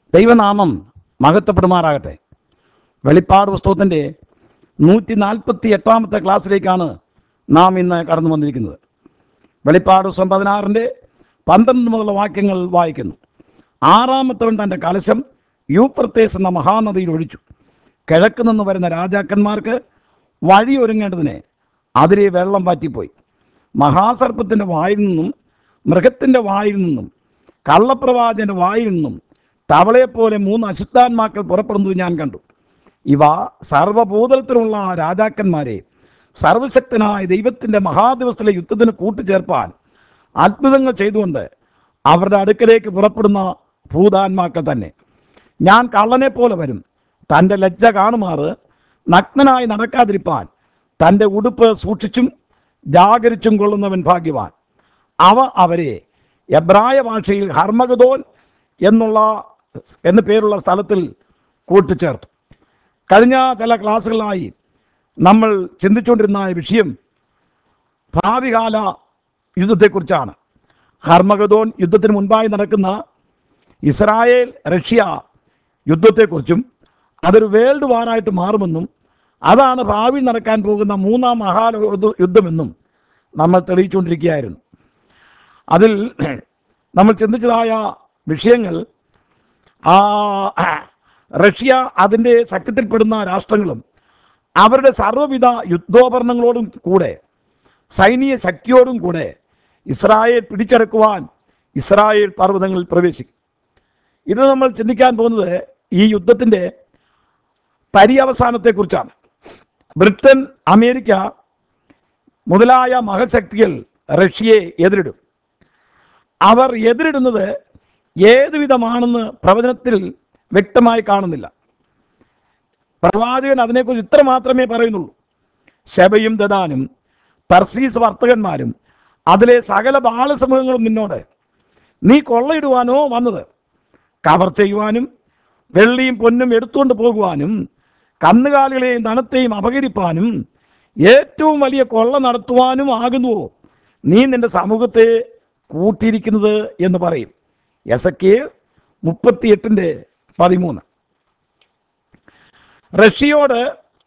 ദൈവനാമം മഹത്വപ്പെടുമാറാകട്ടെ വെളിപ്പാട് പുസ്തകത്തിൻ്റെ നൂറ്റി നാൽപ്പത്തി എട്ടാമത്തെ ക്ലാസ്സിലേക്കാണ് നാം ഇന്ന് കടന്നു വന്നിരിക്കുന്നത് വെളിപ്പാട് പുസ്തകം പതിനാറിൻ്റെ പന്ത്രണ്ട് മുതലുള്ള വാക്യങ്ങൾ വായിക്കുന്നു ആറാമത്തവൻ തൻ്റെ കലശം യൂഫ്രത്തേസ് എന്ന മഹാനദിയിൽ ഒഴിച്ചു കിഴക്ക് നിന്ന് വരുന്ന രാജാക്കന്മാർക്ക് വഴി ഒരുങ്ങേണ്ടതിന് അതിലെ വെള്ളം പാറ്റിപ്പോയി മഹാസർപ്പത്തിൻ്റെ വായിൽ നിന്നും മൃഗത്തിൻ്റെ വായിൽ നിന്നും കള്ളപ്രവാചൻ്റെ വായിൽ നിന്നും തവളയെപ്പോലെ മൂന്ന് അശുദ്ധാത്മാക്കൾ പുറപ്പെടുന്നത് ഞാൻ കണ്ടു ഇവ സർവഭൂതലത്തിലുള്ള രാജാക്കന്മാരെ സർവശക്തനായ ദൈവത്തിൻ്റെ മഹാദിവസത്തിലെ യുദ്ധത്തിന് കൂട്ടിച്ചേർപ്പാൻ അത്ഭുതങ്ങൾ ചെയ്തുകൊണ്ട് അവരുടെ അടുക്കലേക്ക് പുറപ്പെടുന്ന ഭൂതാത്മാക്കൾ തന്നെ ഞാൻ കള്ളനെ പോലെ വരും തൻ്റെ ലജ്ജ കാണുമാറ് നഗ്നനായി നടക്കാതിരിപ്പാൻ തൻ്റെ ഉടുപ്പ് സൂക്ഷിച്ചും ജാഗരിച്ചും കൊള്ളുന്നവൻ ഭാഗ്യവാൻ അവ അവരെ എബ്രായ ഭാഷയിൽ ഹർമഗദോൻ എന്നുള്ള എന്ന പേരുള്ള സ്ഥലത്തിൽ കൂട്ടിച്ചേർത്തു കഴിഞ്ഞ ചില ക്ലാസ്സുകളായി നമ്മൾ ചിന്തിച്ചുകൊണ്ടിരുന്ന വിഷയം ഭാവികാല യുദ്ധത്തെക്കുറിച്ചാണ് ഹർമഗദോൻ യുദ്ധത്തിന് മുൻപായി നടക്കുന്ന ഇസ്രായേൽ റഷ്യ യുദ്ധത്തെക്കുറിച്ചും അതൊരു വേൾഡ് വാറായിട്ട് മാറുമെന്നും അതാണ് ഭാവിയിൽ നടക്കാൻ പോകുന്ന മൂന്നാം മഹാലോക യുദ്ധമെന്നും നമ്മൾ തെളിയിച്ചുകൊണ്ടിരിക്കുകയായിരുന്നു അതിൽ നമ്മൾ ചിന്തിച്ചതായ വിഷയങ്ങൾ ആ റഷ്യ അതിൻ്റെ സഖ്യത്തിൽപ്പെടുന്ന രാഷ്ട്രങ്ങളും അവരുടെ സർവ്വവിധ യുദ്ധോപകരണങ്ങളോടും കൂടെ സൈനിക ശക്തിയോടും കൂടെ ഇസ്രായേൽ പിടിച്ചെടുക്കുവാൻ ഇസ്രായേൽ പർവ്വതങ്ങളിൽ പ്രവേശിക്കും ഇത് നമ്മൾ ചിന്തിക്കാൻ പോകുന്നത് ഈ യുദ്ധത്തിൻ്റെ പര്യവസാനത്തെക്കുറിച്ചാണ് ബ്രിട്ടൻ അമേരിക്ക മുതലായ മഹശക്തികൾ റഷ്യയെ എതിരിടും അവർ എതിരിടുന്നത് ഏത് വിധമാണെന്ന് പ്രവചനത്തിൽ വ്യക്തമായി കാണുന്നില്ല പ്രവാചകൻ അതിനെക്കുറിച്ച് ഇത്ര മാത്രമേ പറയുന്നുള്ളൂ ശബയും ദദാനും തർസീസ് വർത്തകന്മാരും അതിലെ സകല ബാലസമൂഹങ്ങളും നിന്നോട് നീ കൊള്ളയിടുവാനോ വന്നത് കവർ ചെയ്യുവാനും വെള്ളിയും പൊന്നും എടുത്തുകൊണ്ട് പോകുവാനും കന്നുകാലികളെയും ധനത്തെയും അപകരിപ്പാനും ഏറ്റവും വലിയ കൊള്ള നടത്തുവാനും ആകുന്നുവോ നീ നിന്റെ സമൂഹത്തെ കൂട്ടിയിരിക്കുന്നത് എന്ന് പറയും എസ് കെ മുപ്പത്തിയെട്ടിൻ്റെ പതിമൂന്ന് റഷ്യയോട്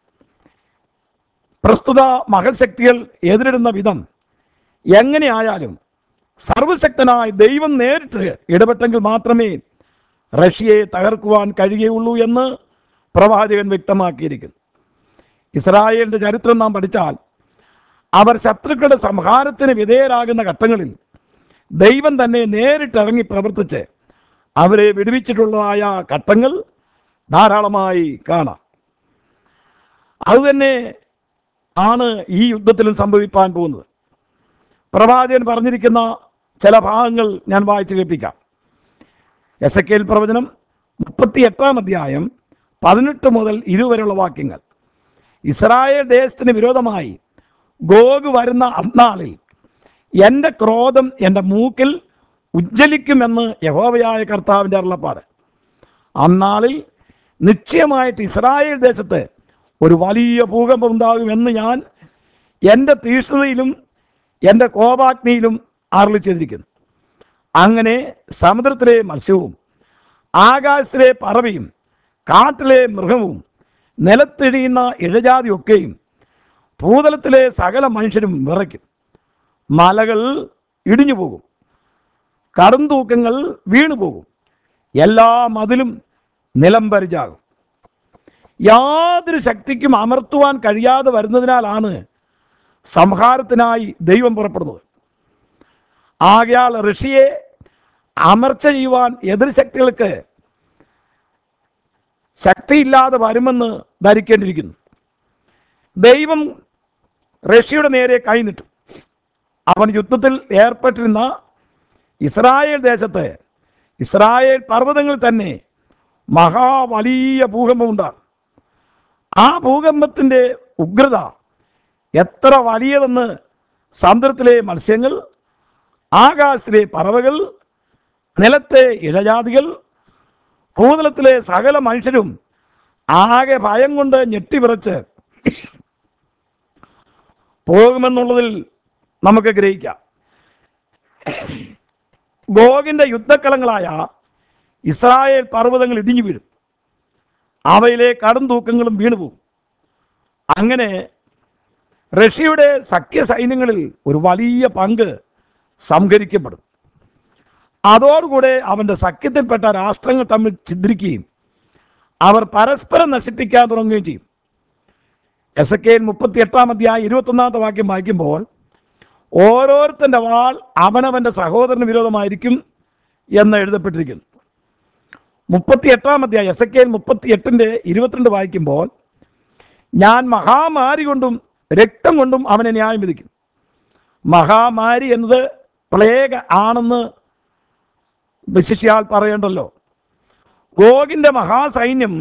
പ്രസ്തുത മഹശക്തികൾ എതിരിടുന്ന വിധം എങ്ങനെയായാലും സർവശക്തനായ ദൈവം നേരിട്ട് ഇടപെട്ടെങ്കിൽ മാത്രമേ റഷ്യയെ തകർക്കുവാൻ കഴിയുകയുള്ളൂ എന്ന് പ്രവാചകൻ വ്യക്തമാക്കിയിരിക്കുന്നു ഇസ്രായേലിൻ്റെ ചരിത്രം നാം പഠിച്ചാൽ അവർ ശത്രുക്കളുടെ സംഹാരത്തിന് വിധേയരാകുന്ന ഘട്ടങ്ങളിൽ ദൈവം തന്നെ നേരിട്ടിറങ്ങി പ്രവർത്തിച്ച് അവരെ വിടുവിച്ചിട്ടുള്ളതായ ഘട്ടങ്ങൾ ധാരാളമായി കാണാം അതുതന്നെ ആണ് ഈ യുദ്ധത്തിലും സംഭവിക്കാൻ പോകുന്നത് പ്രവാചകൻ പറഞ്ഞിരിക്കുന്ന ചില ഭാഗങ്ങൾ ഞാൻ വായിച്ചു കേൾപ്പിക്കാം എസ് എ കെൽ പ്രവചനം മുപ്പത്തി എട്ടാം അധ്യായം പതിനെട്ട് മുതൽ ഇരുവരെയുള്ള വാക്യങ്ങൾ ഇസ്രായേൽ ദേശത്തിന് വിരോധമായി ഗോഗ് വരുന്ന അന്നാളിൽ എൻ്റെ ക്രോധം എൻ്റെ മൂക്കിൽ ഉജ്ജ്വലിക്കുമെന്ന് യഹോവയായ കർത്താവിൻ്റെ അരുളപ്പാട് അന്നാളിൽ നിശ്ചയമായിട്ട് ഇസ്രായേൽ ദേശത്ത് ഒരു വലിയ ഭൂകമ്പം ഉണ്ടാകുമെന്ന് ഞാൻ എൻ്റെ തീഷ്ണതയിലും എൻ്റെ കോപാഗ്നിയിലും അരളി ചെയ്തിരിക്കുന്നു അങ്ങനെ സമുദ്രത്തിലെ മത്സ്യവും ആകാശത്തിലെ പറവയും കാട്ടിലെ മൃഗവും നിലത്തിഴിയുന്ന ഇഴജാതിയൊക്കെയും ഭൂതലത്തിലെ സകല മനുഷ്യരും വിറയ്ക്കും മലകൾ ഇടിഞ്ഞു പോകും കടന്തൂക്കങ്ങൾ വീണു പോകും എല്ലാ മതിലും നിലംപരിചാകും യാതൊരു ശക്തിക്കും അമർത്തുവാൻ കഴിയാതെ വരുന്നതിനാലാണ് സംഹാരത്തിനായി ദൈവം പുറപ്പെടുന്നത് ആകയാൽ ഋഷിയെ അമർച്ച ചെയ്യുവാൻ എതിർ ശക്തികൾക്ക് ശക്തിയില്ലാതെ വരുമെന്ന് ധരിക്കേണ്ടിയിരിക്കുന്നു ദൈവം റഷ്യയുടെ നേരെ കൈനിട്ടു അവൻ യുദ്ധത്തിൽ ഏർപ്പെട്ടിരുന്ന ഇസ്രായേൽ ദേശത്ത് ഇസ്രായേൽ പർവ്വതങ്ങളിൽ തന്നെ മഹാ വലിയ ഭൂകമ്പമുണ്ടാകും ആ ഭൂകമ്പത്തിൻ്റെ ഉഗ്രത എത്ര വലിയതെന്ന് സമുദ്രത്തിലെ മത്സ്യങ്ങൾ ആകാശത്തിലെ പറവകൾ നിലത്തെ ഇഴജാതികൾ ഭൂതലത്തിലെ സകല മനുഷ്യരും ആകെ ഭയം കൊണ്ട് ഞെട്ടിവിറച്ച് പോകുമെന്നുള്ളതിൽ നമുക്ക് ഗ്രഹിക്കാം ഗോഗിൻ്റെ യുദ്ധക്കളങ്ങളായ ഇസ്രായേൽ പർവ്വതങ്ങൾ ഇടിഞ്ഞു വീഴും അവയിലെ കടും തൂക്കങ്ങളും വീണുപോകും അങ്ങനെ റഷ്യയുടെ സഖ്യ സൈന്യങ്ങളിൽ ഒരു വലിയ പങ്ക് സംഹരിക്കപ്പെടും അതോടുകൂടെ അവൻ്റെ സഖ്യത്തിൽപ്പെട്ട രാഷ്ട്രങ്ങൾ തമ്മിൽ ഛിദ്രിക്കുകയും അവർ പരസ്പരം നശിപ്പിക്കാൻ തുടങ്ങുകയും ചെയ്യും എസ് എ കെയിൽ മുപ്പത്തി എട്ടാം അധ്യായം ഇരുപത്തൊന്നാമത്തെ വാക്യം വായിക്കുമ്പോൾ ഓരോരുത്തൻ്റെ വാൾ അവനവൻ്റെ സഹോദരന് വിരോധമായിരിക്കും എന്ന് എഴുതപ്പെട്ടിരിക്കുന്നു മുപ്പത്തി എട്ടാം അധ്യായം എസ് എ കെയിൽ മുപ്പത്തി എട്ടിൻ്റെ ഇരുപത്തിരണ്ട് വായിക്കുമ്പോൾ ഞാൻ മഹാമാരി കൊണ്ടും രക്തം കൊണ്ടും അവനെ ന്യായം വിധിക്കും മഹാമാരി എന്നത് പ്ലേഗ് ആണെന്ന് വിശിഷ്യാൽ പറയണ്ടല്ലോ ഗോഗിന്റെ മഹാസൈന്യം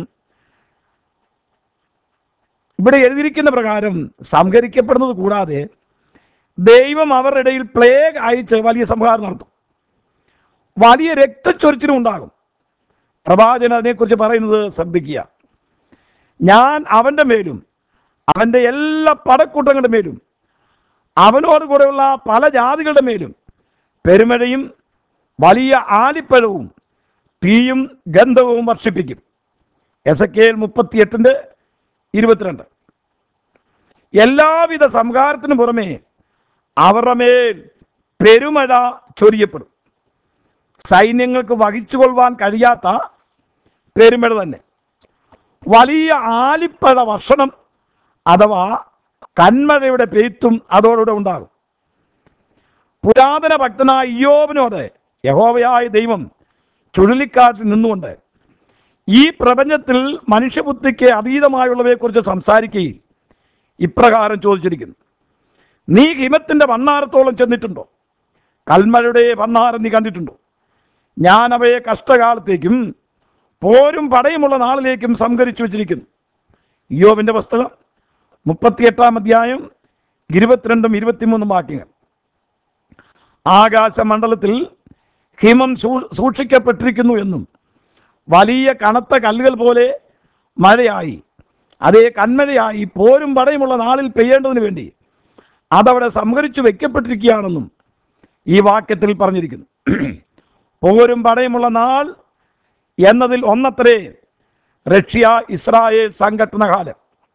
ഇവിടെ എഴുതിയിരിക്കുന്ന പ്രകാരം സംഹരിക്കപ്പെടുന്നത് കൂടാതെ ദൈവം അവരുടെ ഇടയിൽ പ്ലേഗ് അയച്ച് വലിയ സംഹാരം നടത്തും വലിയ രക്തച്ചൊരിച്ചിലും ഉണ്ടാകും പ്രവാചകൻ അതിനെക്കുറിച്ച് പറയുന്നത് ശ്രദ്ധിക്കുക ഞാൻ അവൻ്റെ മേലും അവൻ്റെ എല്ലാ പടക്കൂട്ടങ്ങളുടെ മേലും അവനോട് കൂടെയുള്ള പല ജാതികളുടെ മേലും പെരുമഴയും വലിയ ആലിപ്പഴവും തീയും ഗന്ധവും വർഷിപ്പിക്കും എസ് എ കെയിൽ മുപ്പത്തിയെട്ടിൻ്റെ ഇരുപത്തിരണ്ട് എല്ലാവിധ സംഹാരത്തിനും പുറമെ അവരുടെ മേൽ പെരുമഴ ചൊരിയപ്പെടും സൈന്യങ്ങൾക്ക് വഹിച്ചുകൊള്ളുവാൻ കഴിയാത്ത പെരുമഴ തന്നെ വലിയ ആലിപ്പഴ വർഷണം അഥവാ കന്മഴയുടെ പെയ്ത്തും അതോടുകൂടെ ഉണ്ടാകും പുരാതന ഭക്തനായ ഇയോബിനോട് യഹോവയായ ദൈവം ചുഴലിക്കാറ്റിൽ നിന്നുകൊണ്ട് ഈ പ്രപഞ്ചത്തിൽ മനുഷ്യബുദ്ധിക്ക് അതീതമായുള്ളവയെക്കുറിച്ച് സംസാരിക്കുകയും ഇപ്രകാരം ചോദിച്ചിരിക്കുന്നു നീ ഹിമത്തിൻ്റെ വണ്ണാരത്തോളം ചെന്നിട്ടുണ്ടോ കൽമഴയുടെ വണ്ണാരം നീ കണ്ടിട്ടുണ്ടോ ഞാൻ അവയെ കഷ്ടകാലത്തേക്കും പോരും പടയുമുള്ള നാളിലേക്കും സംഹരിച്ചു വച്ചിരിക്കുന്നു യോബിൻ്റെ പുസ്തകം മുപ്പത്തിയെട്ടാം അധ്യായം ഇരുപത്തിരണ്ടും ഇരുപത്തിമൂന്നും വാക്യങ്ങൾ ആകാശമണ്ഡലത്തിൽ ഹിമം സൂ- സൂക്ഷിക്കപ്പെട്ടിരിക്കുന്നു എന്നും വലിയ കനത്ത കല്ലുകൾ പോലെ മഴയായി അതേ കന്മഴയായി പോരും പടയുമുള്ള നാളിൽ പെയ്യേണ്ടതിന് വേണ്ടി അതവിടെ സംഹരിച്ചു വെക്കപ്പെട്ടിരിക്കുകയാണെന്നും ഈ വാക്യത്തിൽ പറഞ്ഞിരിക്കുന്നു പോരും പടയുമുള്ള നാൾ എന്നതിൽ ഒന്നത്രേ റഷ്യ ഇസ്രായേൽ സംഘടന കാലം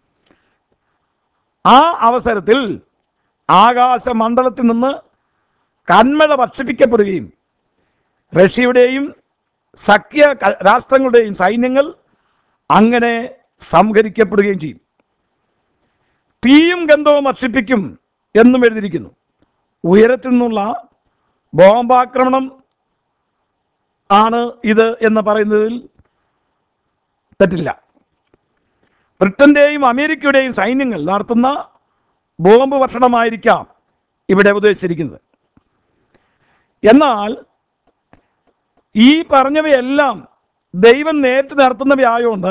ആ അവസരത്തിൽ ആകാശമണ്ഡലത്തിൽ നിന്ന് കന്മഴ വർഷിപ്പിക്കപ്പെടുകയും റഷ്യയുടെയും സഖ്യ ക- രാഷ്ട്രങ്ങളുടെയും സൈന്യങ്ങൾ അങ്ങനെ സംഹരിക്കപ്പെടുകയും ചെയ്യും തീയും ഗന്ധവും വർഷിപ്പിക്കും എന്നും എഴുതിയിരിക്കുന്നു ഉയരത്തിൽ നിന്നുള്ള ബോംബാക്രമണം ആണ് ഇത് എന്ന് പറയുന്നതിൽ തെറ്റില്ല ബ്രിട്ടന്റെയും അമേരിക്കയുടെയും സൈന്യങ്ങൾ നടത്തുന്ന ബോംബ് വർഷണമായിരിക്കാം ഇവിടെ ഉദ്ദേശിച്ചിരിക്കുന്നത് എന്നാൽ ഈ പറഞ്ഞവയെല്ലാം ദൈവം നേരിട്ട് നടത്തുന്നവയായതുകൊണ്ട്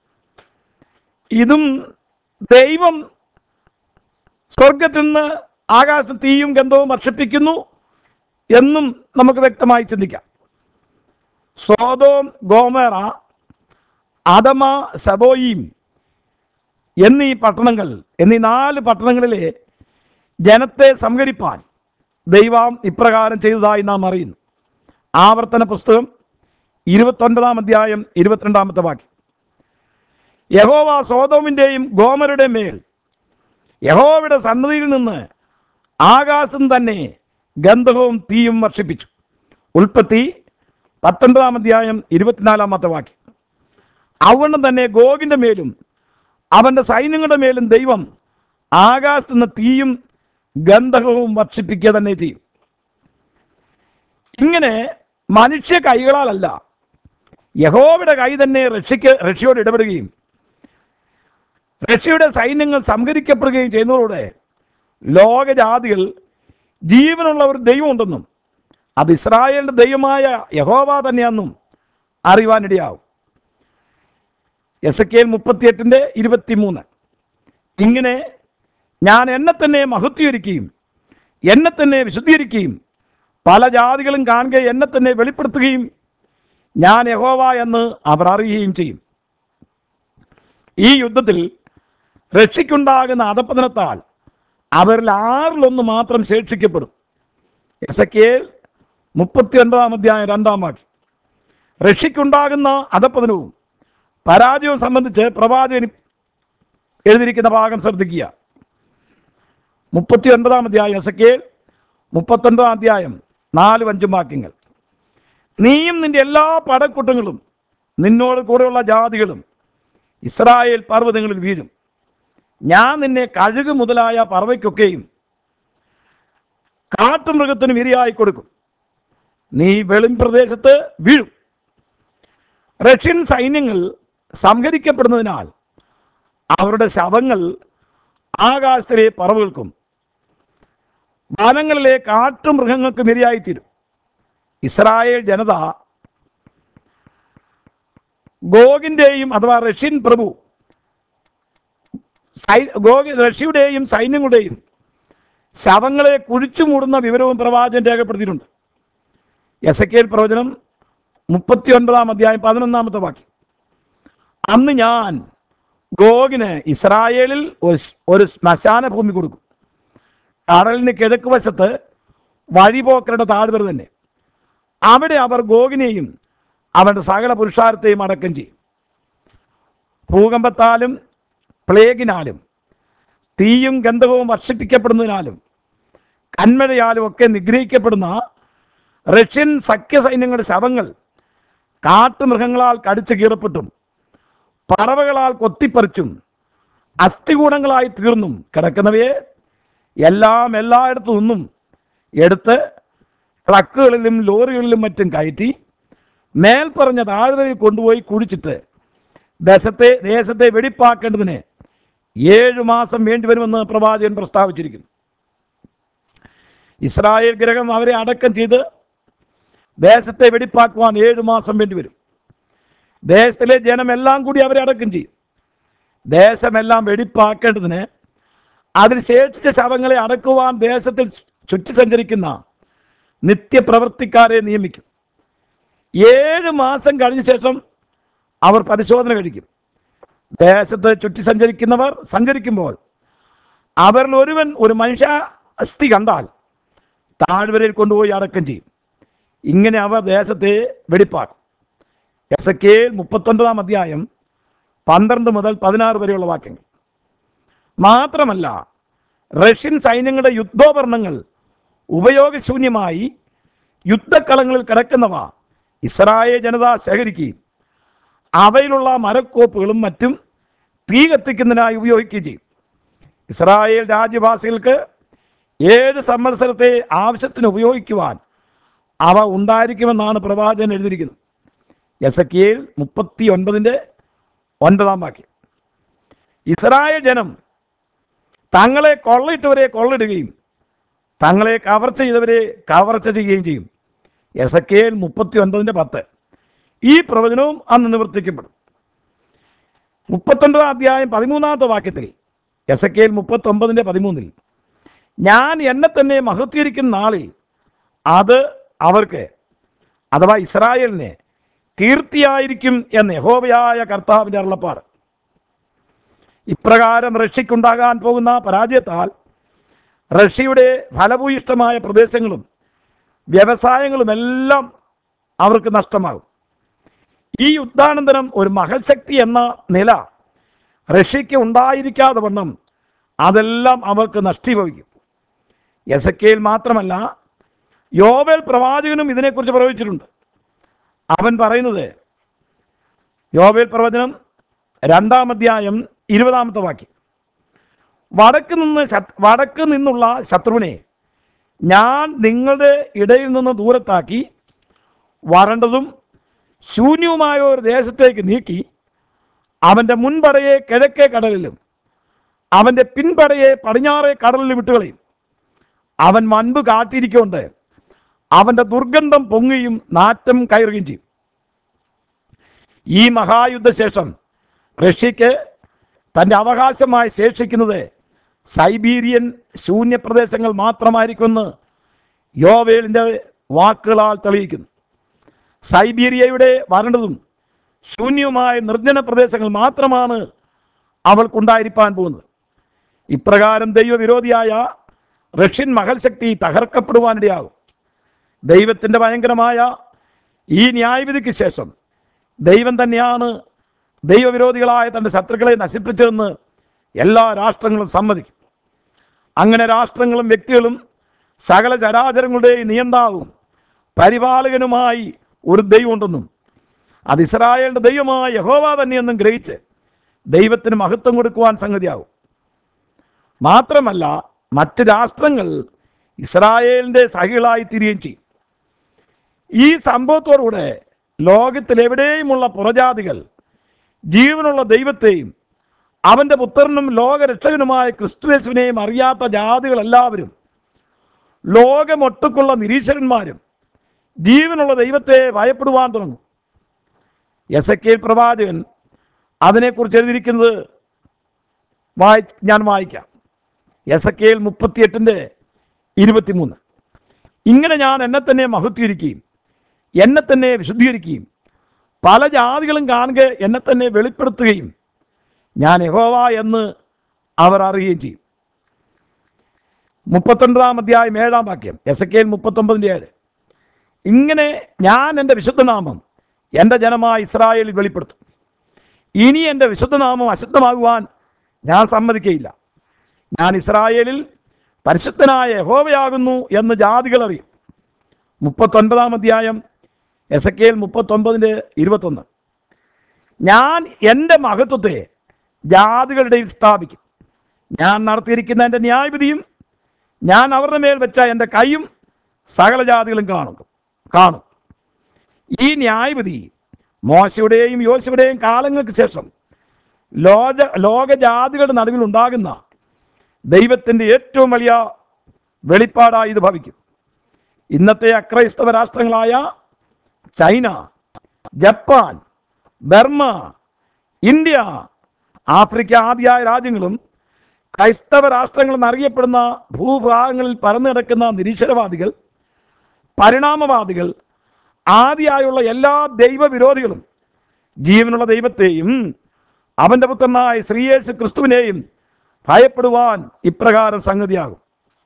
ഇതും ദൈവം സ്വർഗത്തിൽ നിന്ന് ആകാശം തീയും ഗന്ധവും വർഷിപ്പിക്കുന്നു എന്നും നമുക്ക് വ്യക്തമായി ചിന്തിക്കാം സോതോം ഗോമേറ അദമ സബോയിം എന്നീ പട്ടണങ്ങൾ എന്നീ നാല് പട്ടണങ്ങളിലെ ജനത്തെ സംഹരിപ്പാൻ ദൈവം ഇപ്രകാരം ചെയ്തതായി നാം അറിയുന്നു ആവർത്തന പുസ്തകം ഇരുപത്തൊൻപതാം അധ്യായം ഇരുപത്തിരണ്ടാമത്തെ വാക്യം യഹോവ സോതോമിൻ്റെയും ഗോമരുടെയും മേൽ യഹോവയുടെ സന്നദ്ധിയിൽ നിന്ന് ആകാശം തന്നെ ഗന്ധകവും തീയും വർഷിപ്പിച്ചു ഉൽപ്പത്തി പത്തൊൻപതാം അധ്യായം ഇരുപത്തിനാലാമത്തെ വാക്യം അവണ്ണം തന്നെ ഗോഗിൻ്റെ മേലും അവൻ്റെ സൈന്യങ്ങളുടെ മേലും ദൈവം ആകാശത്ത് നിന്ന് തീയും ഗന്ധകവും വർഷിപ്പിക്കുക തന്നെ ചെയ്യും ഇങ്ങനെ മനുഷ്യ കൈകളാലല്ല യഹോവയുടെ കൈ തന്നെ റഷ്യക്ക് റഷ്യയോട് ഇടപെടുകയും റഷ്യയുടെ സൈന്യങ്ങൾ സംഹരിക്കപ്പെടുകയും ചെയ്യുന്നതോടെ ലോകജാതികൾ ജീവനുള്ള ഒരു ദൈവമുണ്ടെന്നും അത് ഇസ്രായേലിന്റെ ദൈവമായ യഹോവ തന്നെയാണെന്നും അറിയുവാനിടയാവും എസ് എ കെ മുപ്പത്തിയെട്ടിൻ്റെ ഇരുപത്തിമൂന്ന് ഇങ്ങനെ ഞാൻ എന്നെ തന്നെ മഹത്വീകരിക്കുകയും എന്നെ തന്നെ വിശുദ്ധീകരിക്കുകയും പല ജാതികളും കാണുക എന്നെ തന്നെ വെളിപ്പെടുത്തുകയും ഞാൻ യഹോവ എന്ന് അവർ അറിയുകയും ചെയ്യും ഈ യുദ്ധത്തിൽ രക്ഷയ്ക്കുണ്ടാകുന്ന അധപ്പതനത്താൽ അവരിൽ ആറിലൊന്ന് മാത്രം ശേഷിക്കപ്പെടും എസ് എ കെ മുപ്പത്തി ഒൻപതാം അധ്യായം രണ്ടാം വാക്യം റഷ്യക്കുണ്ടാകുന്ന അധപ്പതനവും പരാജയവും സംബന്ധിച്ച് പ്രവാചകൻ എഴുതിയിരിക്കുന്ന ഭാഗം ശ്രദ്ധിക്കുക മുപ്പത്തി ഒൻപതാം അധ്യായം എസക്കേൽ മുപ്പത്തൊൻപതാം അധ്യായം നാലും അഞ്ചും വാക്യങ്ങൾ നീയും നിന്റെ എല്ലാ പടക്കൂട്ടങ്ങളും നിന്നോട് കൂടെയുള്ള ജാതികളും ഇസ്രായേൽ പർവ്വതങ്ങളിൽ വീഴും ഞാൻ നിന്നെ കഴുക് മുതലായ പറവയ്ക്കൊക്കെയും കാട്ടുമൃഗത്തിനും ഇരയായി കൊടുക്കും നീ വെളിം പ്രദേശത്ത് വീഴും റഷ്യൻ സൈന്യങ്ങൾ സംഹരിക്കപ്പെടുന്നതിനാൽ അവരുടെ ശവങ്ങൾ ആകാശത്തിലെ പറവുകൾക്കും വനങ്ങളിലെ കാട്ടുമൃഗങ്ങൾക്കും ഇരയായിത്തീരും ഇസ്രായേൽ ജനത ഗോഗിൻ്റെയും അഥവാ റഷ്യൻ പ്രഭു സൈ ഗോഗി റഷ്യയുടെയും സൈന്യങ്ങളുടെയും ശവങ്ങളെ കുഴിച്ചു മൂടുന്ന വിവരവും പ്രവാചകൻ രേഖപ്പെടുത്തിയിട്ടുണ്ട് എസ് എ പ്രവചനം മുപ്പത്തി ഒൻപതാം അധ്യായം പതിനൊന്നാമത്തെ വാക്യം അന്ന് ഞാൻ ഗോഗിന് ഇസ്രായേലിൽ ഒരു സ്- ഒരു ശ്മശാന ഭൂമി കൊടുക്കും കടലിന് കിഴക്ക് വശത്ത് വഴിപോക്കരുടെ താഴ്വര തന്നെ അവിടെ അവർ ഗോഗിനെയും അവരുടെ സകല പുരുഷാരത്തെയും അടക്കം ചെയ്യും ഭൂകമ്പത്താലും പ്ലേഗിനാലും തീയും ഗന്ധകവും വർഷിപ്പിക്കപ്പെടുന്നതിനാലും കന്മഴയാലും ഒക്കെ നിഗ്രഹിക്കപ്പെടുന്ന റഷ്യൻ സഖ്യ സൈന്യങ്ങളുടെ ശവങ്ങൾ കാട്ടുമൃഗങ്ങളാൽ കടിച്ചു കീറപ്പെട്ടും പറവകളാൽ കൊത്തിപ്പറിച്ചും അസ്ഥികൂടങ്ങളായി തീർന്നും കിടക്കുന്നവയെ എല്ലാം എല്ലായിടത്തു നിന്നും എടുത്ത് ട്രക്കുകളിലും ലോറികളിലും മറ്റും കയറ്റി മേൽപ്പറഞ്ഞ താഴ്വരയിൽ കൊണ്ടുപോയി കുഴിച്ചിട്ട് ദേശത്തെ ദേശത്തെ വെടിപ്പാക്കേണ്ടതിന് ഏഴു മാസം വേണ്ടിവരുമെന്ന് പ്രവാചകൻ പ്രസ്താവിച്ചിരിക്കുന്നു ഇസ്രായേൽ ഗ്രഹം അവരെ അടക്കം ചെയ്ത് ദേശത്തെ വെടിപ്പാക്കുവാൻ ഏഴു മാസം വേണ്ടിവരും ദേശത്തിലെ ജനമെല്ലാം കൂടി അവരെ അടക്കം ചെയ്യും ദേശമെല്ലാം വെടിപ്പാക്കേണ്ടതിന് അതിൽ ശേഷിച്ച ശവങ്ങളെ അടക്കുവാൻ ദേശത്തിൽ ചുറ്റി സഞ്ചരിക്കുന്ന നിത്യപ്രവർത്തിക്കാരെ നിയമിക്കും ഏഴ് മാസം കഴിഞ്ഞ ശേഷം അവർ പരിശോധന കഴിക്കും ദേശത്ത് ചുറ്റി സഞ്ചരിക്കുന്നവർ സഞ്ചരിക്കുമ്പോൾ അവരിൽ ഒരുവൻ ഒരു മനുഷ്യ അസ്ഥി കണ്ടാൽ താഴ്വരയിൽ കൊണ്ടുപോയി അടക്കം ചെയ്യും ഇങ്ങനെ അവർ ദേശത്തെ വെടിപ്പാക്കും എസ് എ കെ മുപ്പത്തൊൻപതാം അധ്യായം പന്ത്രണ്ട് മുതൽ പതിനാറ് വരെയുള്ള വാക്യങ്ങൾ മാത്രമല്ല റഷ്യൻ സൈന്യങ്ങളുടെ യുദ്ധോപകരണങ്ങൾ ഉപയോഗശൂന്യമായി യുദ്ധക്കളങ്ങളിൽ കിടക്കുന്നവ ഇസ്രായേൽ ജനത ശേഖരിക്കുകയും അവയിലുള്ള മരക്കോപ്പുകളും മറ്റും തീ കത്തിക്കുന്നതിനായി ഉപയോഗിക്കുകയും ചെയ്യും ഇസ്രായേൽ രാജ്യവാസികൾക്ക് ഏഴ് സംവത്സരത്തെ ആവശ്യത്തിന് ഉപയോഗിക്കുവാൻ അവ ഉണ്ടായിരിക്കുമെന്നാണ് പ്രവാചകൻ എഴുതിയിരിക്കുന്നത് എസ് എ കെയിൽ മുപ്പത്തി ഒൻപതിൻ്റെ ഒൻപതാം വാക്യം ഇസ്രായേൽ ജനം തങ്ങളെ കൊള്ളയിട്ടവരെ കൊള്ളിടുകയും തങ്ങളെ കവർച്ച ചെയ്തവരെ കവർച്ച ചെയ്യുകയും ചെയ്യും എസ് എ കെയിൽ മുപ്പത്തി ഒൻപതിൻ്റെ പത്ത് ഈ പ്രവചനവും അന്ന് നിവർത്തിക്കപ്പെടും മുപ്പത്തൊൻപതാം അധ്യായം പതിമൂന്നാമത്തെ വാക്യത്തിൽ എസ് എ കെയിൽ മുപ്പത്തൊമ്പതിൻ്റെ പതിമൂന്നിൽ ഞാൻ എന്നെ തന്നെ മഹത്വീകരിക്കുന്ന നാളിൽ അത് അവർക്ക് അഥവാ ഇസ്രായേലിന് കീർത്തിയായിരിക്കും എന്ന് യഹോവയായ കർത്താവിൻ്റെ അരുളപ്പാട് ഇപ്രകാരം റഷ്യക്കുണ്ടാകാൻ പോകുന്ന പരാജയത്താൽ റഷ്യയുടെ ഫലഭൂയിഷ്ടമായ പ്രദേശങ്ങളും വ്യവസായങ്ങളും എല്ലാം അവർക്ക് നഷ്ടമാകും ഈ യുദ്ധാനന്തരം ഒരു മഹൽശക്തി എന്ന നില റഷ്യക്ക് ഉണ്ടായിരിക്കാതെ വണ്ണം അതെല്ലാം അവർക്ക് നഷ്ടീഭവിക്കും എസക്കയിൽ മാത്രമല്ല യോവേൽ പ്രവാചകനും ഇതിനെക്കുറിച്ച് പ്രവചിച്ചിട്ടുണ്ട് അവൻ പറയുന്നത് യോവേൽ പ്രവചനം രണ്ടാം അധ്യായം ഇരുപതാമത്തെ വാക്യം വടക്ക് നിന്ന് ശത്- വടക്ക് നിന്നുള്ള ശത്രുവിനെ ഞാൻ നിങ്ങളുടെ ഇടയിൽ നിന്ന് ദൂരത്താക്കി വരണ്ടതും ശൂന്യവുമായ ഒരു ദേശത്തേക്ക് നീക്കി അവൻ്റെ മുൻപടയെ കിഴക്കേ കടലിലും അവൻ്റെ പിൻപടയെ പടിഞ്ഞാറേ കടലിൽ വിട്ടുകളയും അവൻ മൻപ് കാട്ടിരിക്കൊണ്ട് അവൻ്റെ ദുർഗന്ധം പൊങ്ങുകയും നാറ്റം കയറുകയും ചെയ്യും ഈ മഹായുദ്ധശേഷം റഷ്യക്ക് തൻ്റെ അവകാശമായി ശേഷിക്കുന്നത് സൈബീരിയൻ ശൂന്യപ്രദേശങ്ങൾ മാത്രമായിരിക്കുമെന്ന് യോവേലിൻ്റെ വാക്കുകളാൽ തെളിയിക്കുന്നു സൈബീരിയയുടെ വരണ്ടതും ശൂന്യവുമായ നിർജ്ജന പ്രദേശങ്ങൾ മാത്രമാണ് അവൾക്കുണ്ടായിരിക്കാൻ പോകുന്നത് ഇപ്രകാരം ദൈവവിരോധിയായ റഷ്യൻ മഹൽശക്തി തകർക്കപ്പെടുവാനിടയാകും ദൈവത്തിൻ്റെ ഭയങ്കരമായ ഈ ന്യായവിധിക്ക് ശേഷം ദൈവം തന്നെയാണ് ദൈവവിരോധികളായ തൻ്റെ ശത്രുക്കളെ നശിപ്പിച്ചതെന്ന് എല്ലാ രാഷ്ട്രങ്ങളും സമ്മതിക്കും അങ്ങനെ രാഷ്ട്രങ്ങളും വ്യക്തികളും സകല ചരാചരങ്ങളുടെയും നിയന്താവും പരിപാലകനുമായി ഒരു ദൈവമുണ്ടെന്നും അത് ഇസ്രായേലിൻ്റെ ദൈവമായ യഹോവ തന്നെയെന്നും ഗ്രഹിച്ച് ദൈവത്തിന് മഹത്വം കൊടുക്കുവാൻ സംഗതിയാകും മാത്രമല്ല മറ്റ് രാഷ്ട്രങ്ങൾ ഇസ്രായേലിൻ്റെ സഹികളായി തീരുകയും ചെയ്യും ഈ സംഭവത്തോടുകൂടെ ലോകത്തിൽ എവിടെയുമുള്ള പുറജാതികൾ ജീവനുള്ള ദൈവത്തെയും അവൻ്റെ പുത്രനും ലോകരക്ഷകനുമായ ക്രിസ്തുയേശുവിനെയും അറിയാത്ത ജാതികളെല്ലാവരും ലോകമൊട്ടുക്കുള്ള നിരീശ്വരന്മാരും ജീവനുള്ള ദൈവത്തെ ഭയപ്പെടുവാൻ തുടങ്ങും എസ് എ പ്രവാചകൻ അതിനെക്കുറിച്ച് എഴുതിയിരിക്കുന്നത് വായി ഞാൻ വായിക്കാം എസ് എ കെയിൽ മുപ്പത്തിയെട്ടിൻ്റെ ഇരുപത്തിമൂന്ന് ഇങ്ങനെ ഞാൻ എന്നെ തന്നെ മഹത്വീകരിക്കുകയും എന്നെ തന്നെ വിശുദ്ധീകരിക്കുകയും പല ജാതികളും കാണുക എന്നെ തന്നെ വെളിപ്പെടുത്തുകയും ഞാൻ യഹോവ എന്ന് അവർ അറിയുകയും ചെയ്യും മുപ്പത്തൊൻപതാം അധ്യായം ഏഴാം വാക്യം എസ് എ കെയിൽ മുപ്പത്തൊമ്പതിൻ്റെ ഏഴ് ഇങ്ങനെ ഞാൻ എൻ്റെ വിശുദ്ധനാമം എൻ്റെ ജനമായ ഇസ്രായേലിൽ വെളിപ്പെടുത്തും ഇനി എൻ്റെ വിശുദ്ധനാമം അശുദ്ധമാകുവാൻ ഞാൻ സമ്മതിക്കയില്ല ഞാൻ ഇസ്രായേലിൽ പരിശുദ്ധനായ യഹോവയാകുന്നു എന്ന് ജാതികൾ അറിയും മുപ്പത്തൊൻപതാം അധ്യായം എസ് എ കെയിൽ മുപ്പത്തൊമ്പതിൻ്റെ ഇരുപത്തൊന്ന് ഞാൻ എൻ്റെ മഹത്വത്തെ ജാതികളുടെ ഇടയിൽ സ്ഥാപിക്കും ഞാൻ നടത്തിയിരിക്കുന്ന എൻ്റെ ന്യായവിധിയും ഞാൻ അവരുടെ മേൽ വെച്ച എൻ്റെ കൈയും സകല ജാതികളും കാണും കാണും ഈ ന്യായവിധി മോശയുടെയും യോശുടെയും കാലങ്ങൾക്ക് ശേഷം ലോക ലോകജാതികളുടെ നടുവിൽ ഉണ്ടാകുന്ന ദൈവത്തിൻ്റെ ഏറ്റവും വലിയ വെളിപ്പാടായി ഇത് ഭവിക്കും ഇന്നത്തെ അക്രൈസ്തവ രാഷ്ട്രങ്ങളായ China Japan Burma India Africa ആദിയായ രാജ്യങ്ങളും ക്രൈസ്തവ രാഷ്ട്രങ്ങൾ എന്നറിയപ്പെടുന്ന ഭൂഭാഗങ്ങളിൽ പരന്നു കിടക്കുന്ന നിരീശ്വരവാദികൾ പരിണാമവാദികൾ ആദിയായുള്ള എല്ലാ ദൈവവിരോധികളും ജീവനുള്ള ദൈവത്തെയും അവൻ്റെ പുത്രനായ ശ്രീയേശു ക്രിസ്തുവിനെയും ഭയപ്പെടുവാൻ ഇപ്രകാരം സംഗതിയാകും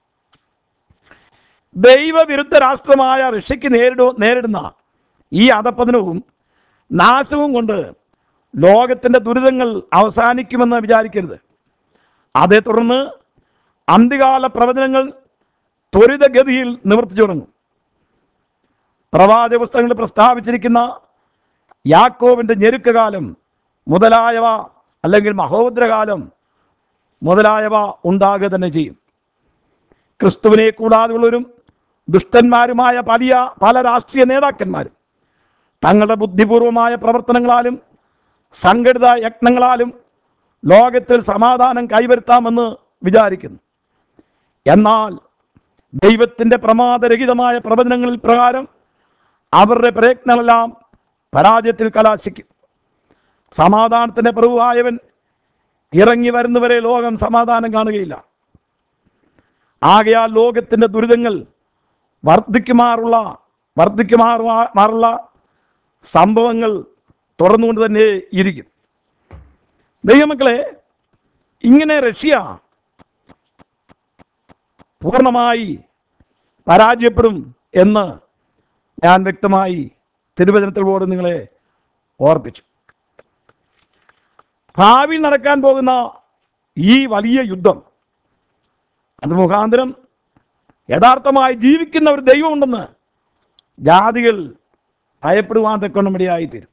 ദൈവവിരുദ്ധ രാഷ്ട്രമായ റഷ്യക്ക് നേരിടു നേരിടുന്ന ഈ അധപ്പതനവും നാശവും കൊണ്ട് ലോകത്തിൻ്റെ ദുരിതങ്ങൾ അവസാനിക്കുമെന്ന് വിചാരിക്കരുത് അതേ തുടർന്ന് അന്ത്യകാല പ്രവചനങ്ങൾ ത്വരിതഗതിയിൽ നിവർത്തിച്ചു തുടങ്ങും പ്രവാചക പുസ്തകങ്ങളിൽ പ്രസ്താവിച്ചിരിക്കുന്ന യാക്കോവിൻ്റെ ഞെരുക്കകാലം മുതലായവ അല്ലെങ്കിൽ മഹോദ്രകാലം മുതലായവ ഉണ്ടാകുക തന്നെ ചെയ്യും ക്രിസ്തുവിനെ കൂടാതെയുള്ളവരും ദുഷ്ടന്മാരുമായ വലിയ പല രാഷ്ട്രീയ നേതാക്കന്മാരും തങ്ങളുടെ ബുദ്ധിപൂർവമായ പ്രവർത്തനങ്ങളാലും സംഘടിത യത്നങ്ങളാലും ലോകത്തിൽ സമാധാനം കൈവരുത്താമെന്ന് വിചാരിക്കുന്നു എന്നാൽ ദൈവത്തിൻ്റെ പ്രമാദരഹിതമായ പ്രവചനങ്ങളിൽ പ്രകാരം അവരുടെ പ്രയത്നങ്ങളെല്ലാം പരാജയത്തിൽ കലാശിക്കും സമാധാനത്തിൻ്റെ പ്രഭുവായവൻ ഇറങ്ങി വരുന്നവരെ ലോകം സമാധാനം കാണുകയില്ല ആകയാൽ ലോകത്തിൻ്റെ ദുരിതങ്ങൾ വർദ്ധിക്കുമാറുള്ള വർദ്ധിക്കുമാറുള്ള മാറുള്ള സംഭവങ്ങൾ തുറന്നുകൊണ്ട് തന്നെ ഇരിക്കും ദൈവമക്കളെ ഇങ്ങനെ റഷ്യ പൂർണ്ണമായി പരാജയപ്പെടും എന്ന് ഞാൻ വ്യക്തമായി തിരുവചനത്തിലൂടെ നിങ്ങളെ ഓർപ്പിച്ചു ഭാവിയിൽ നടക്കാൻ പോകുന്ന ഈ വലിയ യുദ്ധം അത് മുഖാന്തരം യഥാർത്ഥമായി ജീവിക്കുന്ന ഒരു ദൈവമുണ്ടെന്ന് ജാതികൾ ഭയപ്പെടുവാൻ തക്കൊണ്ടമിടയായിത്തീരും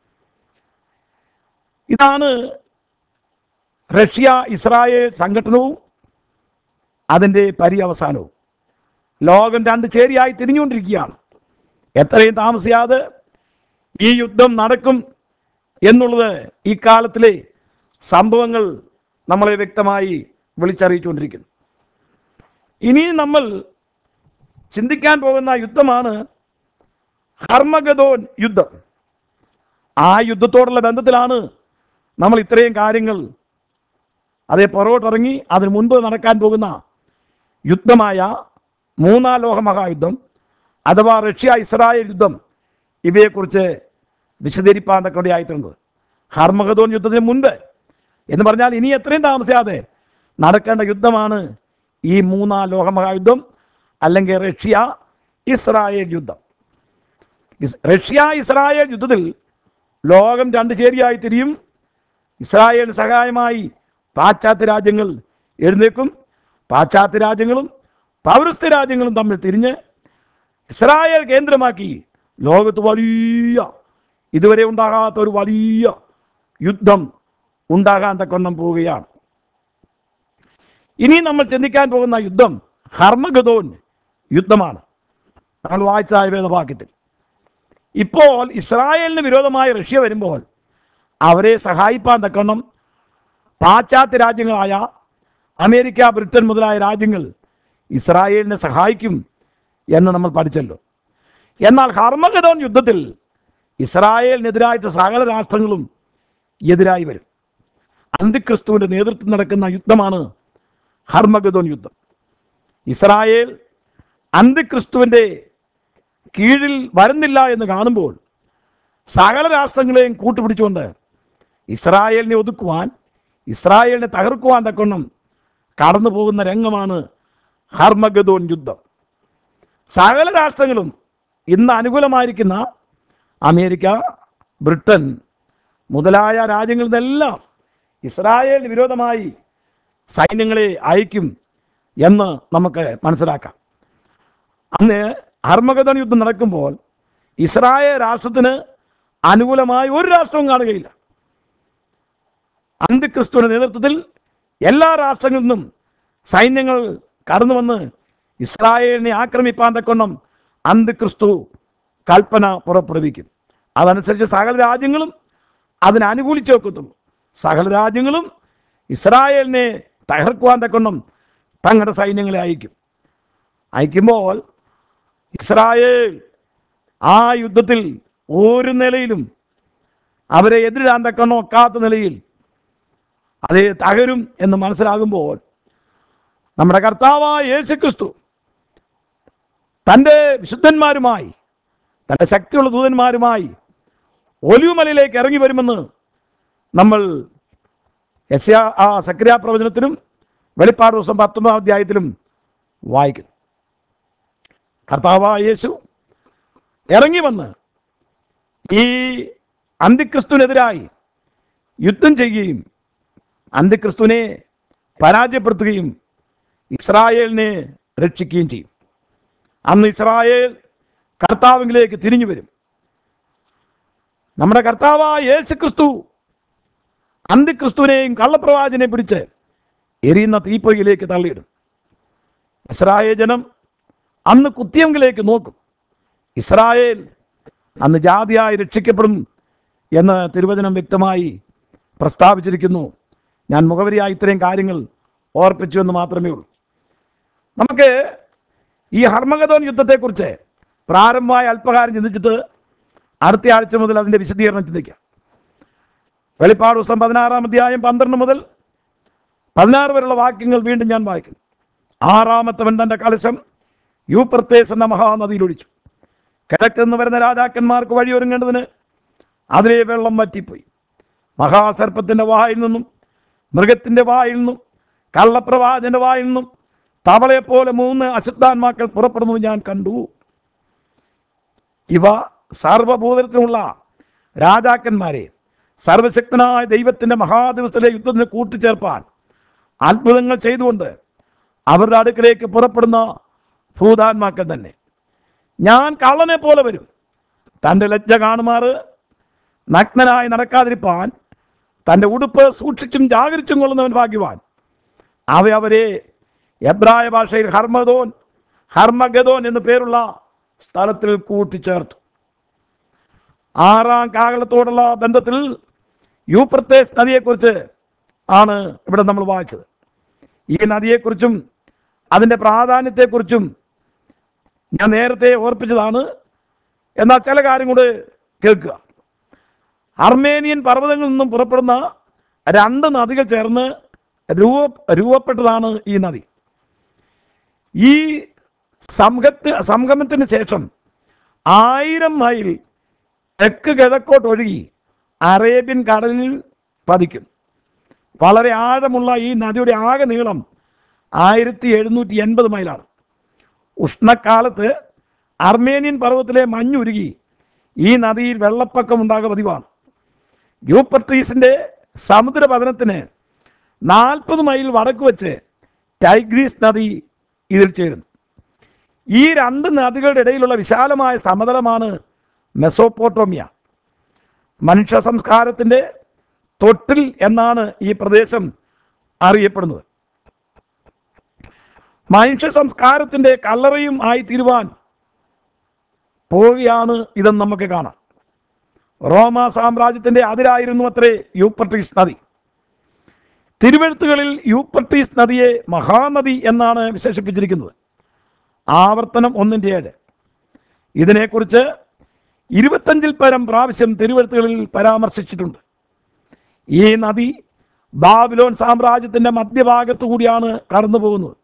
ഇതാണ് റഷ്യ ഇസ്രായേൽ സംഘടനവും അതിൻ്റെ പര്യവസാനവും ലോകം രണ്ട് ചേരിയായി തിരിഞ്ഞുകൊണ്ടിരിക്കുകയാണ് എത്രയും താമസിയാതെ ഈ യുദ്ധം നടക്കും എന്നുള്ളത് ഈ കാലത്തിലെ സംഭവങ്ങൾ നമ്മളെ വ്യക്തമായി വിളിച്ചറിയിച്ചുകൊണ്ടിരിക്കുന്നു ഇനി നമ്മൾ ചിന്തിക്കാൻ പോകുന്ന യുദ്ധമാണ് ഹർമഗദോൻ യുദ്ധം ആ യുദ്ധത്തോടുള്ള ബന്ധത്തിലാണ് നമ്മൾ ഇത്രയും കാര്യങ്ങൾ അതേ പുറകോട്ടിറങ്ങി അതിന് മുൻപ് നടക്കാൻ പോകുന്ന യുദ്ധമായ മൂന്നാം ലോക മഹായുദ്ധം അഥവാ റഷ്യ ഇസ്രായേൽ യുദ്ധം ഇവയെക്കുറിച്ച് വിശദീകരിപ്പാൻ തക്ക ആയിട്ടുണ്ട് ഹർമഗദോൻ യുദ്ധത്തിന് മുൻപ് എന്ന് പറഞ്ഞാൽ ഇനി എത്രയും താമസിയാതെ നടക്കേണ്ട യുദ്ധമാണ് ഈ മൂന്നാം ലോക മഹായുദ്ധം അല്ലെങ്കിൽ റഷ്യ ഇസ്രായേൽ യുദ്ധം ഇസ്- റഷ്യ ഇസ്രായേൽ യുദ്ധത്തിൽ ലോകം രണ്ട് ചേരിയായി തിരിയും ഇസ്രായേലിന് സഹായമായി പാശ്ചാത്യ രാജ്യങ്ങൾ എഴുന്നേക്കും പാശ്ചാത്യ രാജ്യങ്ങളും പൗരസ്ത്യ രാജ്യങ്ങളും തമ്മിൽ തിരിഞ്ഞ് ഇസ്രായേൽ കേന്ദ്രമാക്കി ലോകത്ത് വലിയ ഇതുവരെ ഉണ്ടാകാത്ത ഒരു വലിയ യുദ്ധം ഉണ്ടാകാൻ തക്കൊണ്ണം പോവുകയാണ് ഇനി നമ്മൾ ചിന്തിക്കാൻ പോകുന്ന യുദ്ധം ഹർമഗതോൻ യുദ്ധമാണ് നമ്മൾ വായിച്ച വേദവാക്യത്തിൽ ഇപ്പോൾ ഇസ്രായേലിന് വിരോധമായ റഷ്യ വരുമ്പോൾ അവരെ സഹായിപ്പാൻ തക്കണം പാശ്ചാത്യ രാജ്യങ്ങളായ അമേരിക്ക ബ്രിട്ടൻ മുതലായ രാജ്യങ്ങൾ ഇസ്രായേലിനെ സഹായിക്കും എന്ന് നമ്മൾ പഠിച്ചല്ലോ എന്നാൽ ഹർമഗതോൻ യുദ്ധത്തിൽ ഇസ്രായേലിനെതിരായിട്ട് സകല രാഷ്ട്രങ്ങളും എതിരായി വരും അന്തിക്രിസ്തുവിന്റെ നേതൃത്വം നടക്കുന്ന യുദ്ധമാണ് ഹർമഗതോൻ യുദ്ധം ഇസ്രായേൽ അന്തിക്രിസ്തുവിന്റെ കീഴിൽ വരുന്നില്ല എന്ന് കാണുമ്പോൾ സകല രാഷ്ട്രങ്ങളെയും കൂട്ടുപിടിച്ചുകൊണ്ട് ഇസ്രായേലിനെ ഒതുക്കുവാൻ ഇസ്രായേലിനെ തകർക്കുവാൻ തക്കൊണ്ണം കടന്നു പോകുന്ന രംഗമാണ് ഹർമഗദോൻ യുദ്ധം സകല രാഷ്ട്രങ്ങളും ഇന്ന് അനുകൂലമായിരിക്കുന്ന അമേരിക്ക ബ്രിട്ടൻ മുതലായ രാജ്യങ്ങളിൽ നിന്നെല്ലാം ഇസ്രായേലിന് വിരോധമായി സൈന്യങ്ങളെ അയക്കും എന്ന് നമുക്ക് മനസ്സിലാക്കാം അന്ന് ഹർമഗദൻ യുദ്ധം നടക്കുമ്പോൾ ഇസ്രായേൽ രാഷ്ട്രത്തിന് അനുകൂലമായി ഒരു രാഷ്ട്രവും കാണുകയില്ല അന്തിക്രിസ്തുവിന്റെ നേതൃത്വത്തിൽ എല്ലാ രാഷ്ട്രങ്ങളിൽ നിന്നും സൈന്യങ്ങൾ കടന്നു വന്ന് ഇസ്രായേലിനെ ആക്രമിപ്പാൻ തക്കൊണ്ണം അന്തിക്രിസ്തു കൽപ്പന പുറപ്പെടുവിക്കും അതനുസരിച്ച് സകല രാജ്യങ്ങളും അതിനെ അനുകൂലിച്ച് വെക്കത്തുള്ളൂ സകല രാജ്യങ്ങളും ഇസ്രായേലിനെ തകർക്കുവാൻ തക്കൊണ്ണം തങ്ങളുടെ സൈന്യങ്ങളെ അയക്കും അയക്കുമ്പോൾ ഇസ്രായേൽ ആ യുദ്ധത്തിൽ ഒരു നിലയിലും അവരെ എതിരിടാൻ തക്കണ്ണോ ഒക്കാത്ത നിലയിൽ അത് തകരും എന്ന് മനസ്സിലാകുമ്പോൾ നമ്മുടെ കർത്താവായ യേശു ക്രിസ്തു തൻ്റെ വിശുദ്ധന്മാരുമായി തൻ്റെ ശക്തിയുള്ള ദൂതന്മാരുമായി ഒലിവുമലയിലേക്ക് ഇറങ്ങി വരുമെന്ന് നമ്മൾ യസ്യ ആ സക്രിയ പ്രവചനത്തിലും വെളിപ്പാട് ദിവസം പത്തൊമ്പതാം അധ്യായത്തിലും വായിക്കുന്നു കർത്താവായ യേശു ഇറങ്ങി വന്ന് ഈ അന്തിക്രിസ്തുവിനെതിരായി യുദ്ധം ചെയ്യുകയും അന്തിക്രിസ്തുവിനെ പരാജയപ്പെടുത്തുകയും ഇസ്രായേലിനെ രക്ഷിക്കുകയും ചെയ്യും അന്ന് ഇസ്രായേൽ കർത്താവിലേക്ക് തിരിഞ്ഞു വരും നമ്മുടെ കർത്താവായ യേശു ക്രിസ്തു അന്തിക്രിസ്തുവിനെയും കള്ളപ്രവാചനെയും പിടിച്ച് എരിയുന്ന തീപ്പൊയ്യിലേക്ക് തള്ളിയിടും ഇസ്രായേൽ ജനം അന്ന് കുത്തിയങ്കിലേക്ക് നോക്കും ഇസ്രായേൽ അന്ന് ജാതിയായി രക്ഷിക്കപ്പെടും എന്ന് തിരുവചനം വ്യക്തമായി പ്രസ്താവിച്ചിരിക്കുന്നു ഞാൻ മുഖവരിയായി ഇത്രയും കാര്യങ്ങൾ ഓർപ്പിച്ചു എന്ന് മാത്രമേ ഉള്ളൂ നമുക്ക് ഈ ഹർമഗതോൻ യുദ്ധത്തെക്കുറിച്ച് പ്രാരംഭമായ അല്പകാരം ചിന്തിച്ചിട്ട് അടുത്ത ആഴ്ച മുതൽ അതിൻ്റെ വിശദീകരണം ചിന്തിക്കാം വെളിപ്പാട് ദിവസം പതിനാറാം അധ്യായം പന്ത്രണ്ട് മുതൽ പതിനാറ് വരെയുള്ള വാക്യങ്ങൾ വീണ്ടും ഞാൻ വായിക്കുന്നു ആറാമത്തവൻ തൻ്റെ കലശം യൂപ്രത്തേസ് എന്ന മഹാനദിയിൽ ഒഴിച്ചു കിഴക്കുനിന്ന് വരുന്ന രാജാക്കന്മാർക്ക് വഴിയൊരുങ്ങേണ്ടതിന് അതിലെ വെള്ളം വറ്റിപ്പോയി മഹാസർപ്പത്തിൻ്റെ വായിൽ നിന്നും മൃഗത്തിൻ്റെ വായിൽ നിന്നും കള്ളപ്രവാചൻ്റെ വായിൽ നിന്നും തവളയെപ്പോലെ മൂന്ന് അശുദ്ധാത്മാക്കൾ പുറപ്പെടുന്നത് ഞാൻ കണ്ടു ഇവ സർവഭൂതത്തിനുള്ള രാജാക്കന്മാരെ സർവശക്തനായ ദൈവത്തിൻ്റെ മഹാദിവസത്തിലെ യുദ്ധത്തിന് കൂട്ടിച്ചേർപ്പാൻ അത്ഭുതങ്ങൾ ചെയ്തുകൊണ്ട് അവരുടെ അടുക്കലേക്ക് പുറപ്പെടുന്ന ഭൂതാത്മാക്കൾ തന്നെ ഞാൻ കള്ളനെ പോലെ വരും തൻ്റെ ലജ്ജ കാണുമാറ് നഗ്നനായി നടക്കാതിരിപ്പാൻ തൻ്റെ ഉടുപ്പ് സൂക്ഷിച്ചും ജാഗരിച്ചും കൊള്ളുന്നവൻ ഭാഗ്യവാൻ അവ അവരെ എബ്രായ ഭാഷയിൽ ഹർമദോൻ ഹർമഗദോൻ എന്നു പേരുള്ള സ്ഥലത്തിൽ കൂട്ടിച്ചേർത്തു ആറാം കാകളത്തോടുള്ള ബന്ധത്തിൽ യൂപ്രത്തേസ് നദിയെക്കുറിച്ച് ആണ് ഇവിടെ നമ്മൾ വായിച്ചത് ഈ നദിയെക്കുറിച്ചും അതിൻ്റെ പ്രാധാന്യത്തെക്കുറിച്ചും ഞാൻ നേരത്തെ ഓർപ്പിച്ചതാണ് എന്നാൽ ചില കാര്യം കൂടെ കേൾക്കുക അർമേനിയൻ പർവ്വതങ്ങളിൽ നിന്നും പുറപ്പെടുന്ന രണ്ട് നദികൾ ചേർന്ന് രൂപ രൂപപ്പെട്ടതാണ് ഈ നദി ഈ സംഘത്ത് സംഗമത്തിന് ശേഷം ആയിരം മൈൽ തെക്ക് കിഴക്കോട്ട് ഒഴുകി അറേബ്യൻ കടലിൽ പതിക്കും വളരെ ആഴമുള്ള ഈ നദിയുടെ ആകെ നീളം ആയിരത്തി എഴുന്നൂറ്റി എൺപത് മൈലാണ് ഉഷ്ണക്കാലത്ത് അർമേനിയൻ പർവ്വതത്തിലെ മഞ്ഞുരുകി ഈ നദിയിൽ വെള്ളപ്പൊക്കം ഉണ്ടാകുക പതിവാണ് യൂപ്പർട്ടീസിൻ്റെ സമുദ്രപതനത്തിന് നാൽപ്പത് മൈൽ വടക്ക് വെച്ച് ടൈഗ്രീസ് നദി ഇതിൽ ചേരുന്നു ഈ രണ്ട് നദികളുടെ ഇടയിലുള്ള വിശാലമായ സമതലമാണ് മെസോപ്പോട്ടോമിയ മനുഷ്യ സംസ്കാരത്തിൻ്റെ തൊട്ടിൽ എന്നാണ് ഈ പ്രദേശം അറിയപ്പെടുന്നത് മനുഷ്യ സംസ്കാരത്തിൻ്റെ കല്ലറയും ആയി തീരുവാൻ പോവുകയാണ് ഇതെന്ന് നമുക്ക് കാണാം റോമ സാമ്രാജ്യത്തിൻ്റെ അതിരായിരുന്നു അത്രേ യൂപ്പർട്ടീസ് നദി തിരുവഴുത്തുകളിൽ യൂപ്പർട്ടീസ് നദിയെ മഹാനദി എന്നാണ് വിശേഷിപ്പിച്ചിരിക്കുന്നത് ആവർത്തനം ഒന്നിൻ്റെ ഏഴ് ഇതിനെക്കുറിച്ച് ഇരുപത്തഞ്ചിൽ പരം പ്രാവശ്യം തിരുവഴുത്തുകളിൽ പരാമർശിച്ചിട്ടുണ്ട് ഈ നദി ബാബിലോൺ സാമ്രാജ്യത്തിൻ്റെ മധ്യഭാഗത്തു കൂടിയാണ് കടന്നു പോകുന്നത്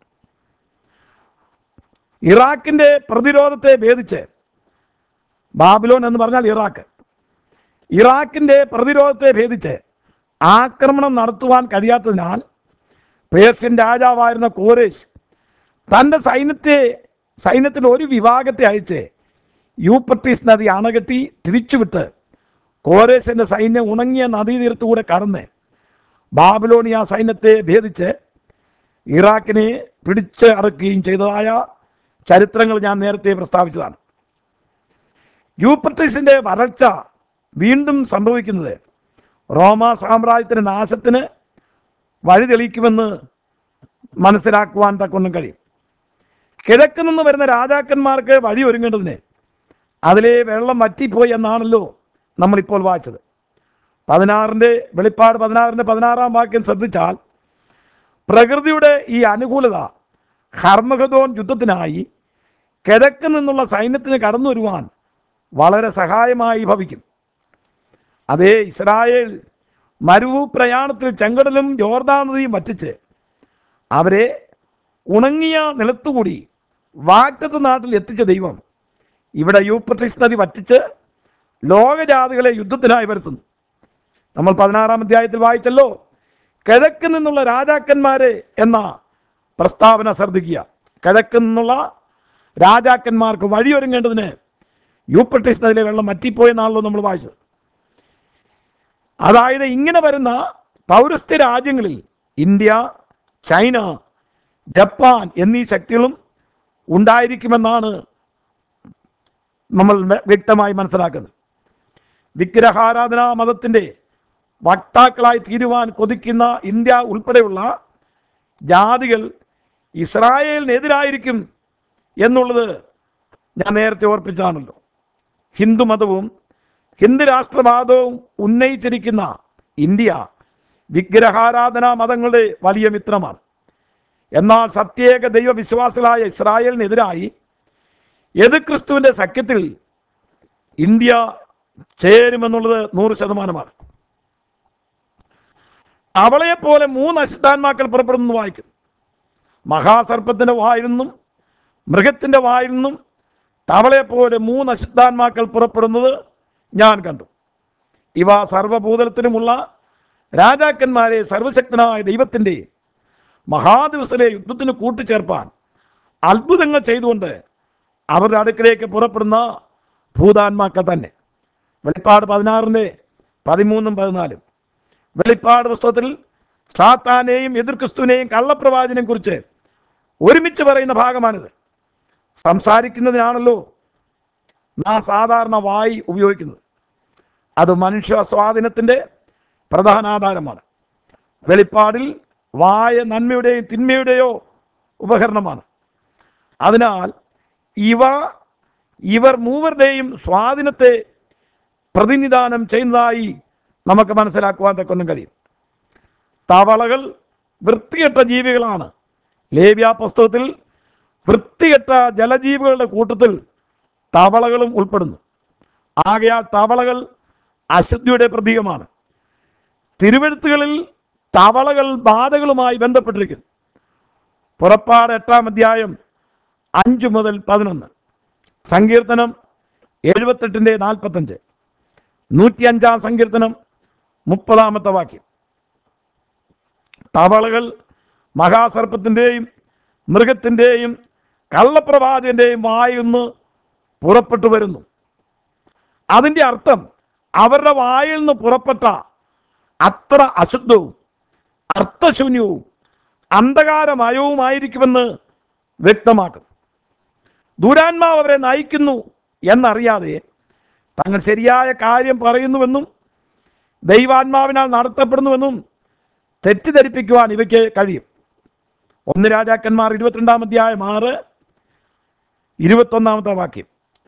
ഇറാഖിൻ്റെ പ്രതിരോധത്തെ ഭേദിച്ച് ബാബിലോൺ എന്ന് പറഞ്ഞാൽ ഇറാഖ് ഇറാഖിൻ്റെ പ്രതിരോധത്തെ ഭേദിച്ച് ആക്രമണം നടത്തുവാൻ കഴിയാത്തതിനാൽ പേർഷ്യൻ രാജാവായിരുന്ന കോരേശ് തൻ്റെ സൈന്യത്തെ സൈന്യത്തിൽ ഒരു വിഭാഗത്തെ അയച്ച് യൂപ്പർട്ടീസ് നദി അണകെട്ടി തിരിച്ചുവിട്ട് കോരേശിൻ്റെ സൈന്യം ഉണങ്ങിയ നദീതീരത്തുകൂടെ കടന്ന് ബാബിലോണിയ സൈന്യത്തെ ഭേദിച്ച് ഇറാഖിനെ പിടിച്ച് അടക്കുകയും ചെയ്തതായ ചരിത്രങ്ങൾ ഞാൻ നേരത്തെ പ്രസ്താവിച്ചതാണ് യൂപ്പർട്ടീസിൻ്റെ വരൾച്ച വീണ്ടും സംഭവിക്കുന്നത് റോമ സാമ്രാജ്യത്തിൻ്റെ നാശത്തിന് വഴി തെളിയിക്കുമെന്ന് മനസ്സിലാക്കുവാൻ തക്കൊന്നും കഴിയും കിഴക്ക് നിന്ന് വരുന്ന രാജാക്കന്മാർക്ക് വഴി ഒരുങ്ങേണ്ടതിന് അതിലെ വെള്ളം വറ്റിപ്പോയി എന്നാണല്ലോ നമ്മളിപ്പോൾ വായിച്ചത് പതിനാറിൻ്റെ വെളിപ്പാട് പതിനാറിൻ്റെ പതിനാറാം വാക്യം ശ്രദ്ധിച്ചാൽ പ്രകൃതിയുടെ ഈ അനുകൂലത ഹർമഗതോൻ യുദ്ധത്തിനായി കിഴക്ക് നിന്നുള്ള സൈന്യത്തിന് കടന്നു വരുവാൻ വളരെ സഹായമായി ഭവിക്കും അതേ ഇസ്രായേൽ മരുഭൂ പ്രയാണത്തിൽ ചെങ്കടലും യോർദാൻ നദിയും വറ്റിച്ച് അവരെ ഉണങ്ങിയ നിലത്തുകൂടി വാക്തത്വ നാട്ടിൽ എത്തിച്ച ദൈവം ഇവിടെ യൂപ്പട്രിസ് നദി വറ്റിച്ച് ലോകജാതികളെ യുദ്ധത്തിനായി വരുത്തുന്നു നമ്മൾ പതിനാറാം അധ്യായത്തിൽ വായിച്ചല്ലോ കിഴക്ക് നിന്നുള്ള രാജാക്കന്മാരെ എന്ന പ്രസ്താവന ശ്രദ്ധിക്കുക കിഴക്ക് നിന്നുള്ള രാജാക്കന്മാർക്ക് വഴിയൊരുങ്ങേണ്ടതിന് യൂപ്പട്രിസ് നദിയിലെ വെള്ളം വറ്റിപ്പോയെന്നാണല്ലോ നമ്മൾ വായിച്ചത് അതായത് ഇങ്ങനെ വരുന്ന പൗരസ്ത്യ രാജ്യങ്ങളിൽ ഇന്ത്യ ചൈന ജപ്പാൻ എന്നീ ശക്തികളും ഉണ്ടായിരിക്കുമെന്നാണ് നമ്മൾ വെ- വ്യക്തമായി മനസ്സിലാക്കുന്നത് വിഗ്രഹാരാധനാ മതത്തിൻ്റെ വക്താക്കളായി തീരുവാൻ കൊതിക്കുന്ന ഇന്ത്യ ഉൾപ്പെടെയുള്ള ജാതികൾ ഇസ്രായേലിനെതിരായിരിക്കും എന്നുള്ളത് ഞാൻ നേരത്തെ ഓർപ്പിച്ചതാണല്ലോ ഹിന്ദുമതവും ഹിന്ദു രാഷ്ട്രവാദവും ഉന്നയിച്ചിരിക്കുന്ന ഇന്ത്യ വിഗ്രഹാരാധനാ മതങ്ങളുടെ വലിയ മിത്രമാണ് എന്നാൽ സത്യേക ദൈവവിശ്വാസികളായ ഇസ്രായേലിനെതിരായി എതിർ ക്രിസ്തുവിൻ്റെ സഖ്യത്തിൽ ഇന്ത്യ ചേരുമെന്നുള്ളത് നൂറ് ശതമാനമാണ് അവളെപ്പോലെ മൂന്ന് അശുദ്ധാത്മാക്കൾ പുറപ്പെടുന്നു വായിക്കുന്നു മഹാസർപ്പത്തിൻ്റെ വായിൽ നിന്നും മൃഗത്തിൻ്റെ വായിൽ നിന്നും തവളയെപ്പോലെ മൂന്ന് അശുദ്ധാത്മാക്കൾ പുറപ്പെടുന്നത് ഞാൻ കണ്ടു ഇവ സർവഭൂതലത്തിനുമുള്ള രാജാക്കന്മാരെ സർവശക്തനായ ദൈവത്തിൻ്റെ മഹാദിവസത്തിലെ യുദ്ധത്തിന് കൂട്ടിച്ചേർപ്പാൻ അത്ഭുതങ്ങൾ ചെയ്തുകൊണ്ട് അവരുടെ അടുക്കിലേക്ക് പുറപ്പെടുന്ന ഭൂതാത്മാക്കൾ തന്നെ വെളിപ്പാട് പതിനാറിൻ്റെ പതിമൂന്നും പതിനാലും വെളിപ്പാട് പുസ്തകത്തിൽ സാത്താനെയും എതിർ ക്രിസ്തുവിനെയും കള്ളപ്രവാചനെയും കുറിച്ച് ഒരുമിച്ച് പറയുന്ന ഭാഗമാണിത് സംസാരിക്കുന്നതിനാണല്ലോ നാം സാധാരണ വായി ഉപയോഗിക്കുന്നത് അത് മനുഷ്യ സ്വാധീനത്തിൻ്റെ പ്രധാനാധാരമാണ് വെളിപ്പാടിൽ വായ നന്മയുടെയും തിന്മയുടെയോ ഉപകരണമാണ് അതിനാൽ ഇവ ഇവർ മൂവരുടെയും സ്വാധീനത്തെ പ്രതിനിധാനം ചെയ്യുന്നതായി നമുക്ക് മനസ്സിലാക്കുവാൻ തക്കൊന്നും കഴിയും തവളകൾ വൃത്തികെട്ട ജീവികളാണ് ലേവ്യ പുസ്തകത്തിൽ വൃത്തികെട്ട ജലജീവികളുടെ കൂട്ടത്തിൽ തവളകളും ഉൾപ്പെടുന്നു ആകയാൽ തവളകൾ അശുദ്ധിയുടെ പ്രതീകമാണ് തിരുവഴുത്തുകളിൽ തവളകൾ ബാധകളുമായി ബന്ധപ്പെട്ടിരിക്കുന്നു പുറപ്പാട് എട്ടാം അധ്യായം അഞ്ച് മുതൽ പതിനൊന്ന് സങ്കീർത്തനം എഴുപത്തെട്ടിൻ്റെ നാൽപ്പത്തഞ്ച് നൂറ്റി അഞ്ചാം സങ്കീർത്തനം മുപ്പതാമത്തെ വാക്യം തവളകൾ മഹാസർപ്പത്തിൻ്റെയും മൃഗത്തിൻ്റെയും കള്ളപ്രവാചകൻ്റെയും വായിൽ നിന്ന് പുറപ്പെട്ടു വരുന്നു അതിൻ്റെ അർത്ഥം അവരുടെ വായിൽ നിന്ന് പുറപ്പെട്ട അത്ര അശുദ്ധവും അർത്ഥശൂന്യവും അന്ധകാരമയവുമായിരിക്കുമെന്ന് വ്യക്തമാക്കുന്നു ദുരാത്മാവ് അവരെ നയിക്കുന്നു എന്നറിയാതെ തങ്ങൾ ശരിയായ കാര്യം പറയുന്നുവെന്നും ദൈവാത്മാവിനാൽ നടത്തപ്പെടുന്നുവെന്നും തെറ്റിദ്ധരിപ്പിക്കുവാൻ ഇവയ്ക്ക് കഴിയും ഒന്ന് രാജാക്കന്മാർ ഇരുപത്തിരണ്ടാം അധ്യായം ആറ് ഇരുപത്തൊന്നാമത്തെ വാക്യം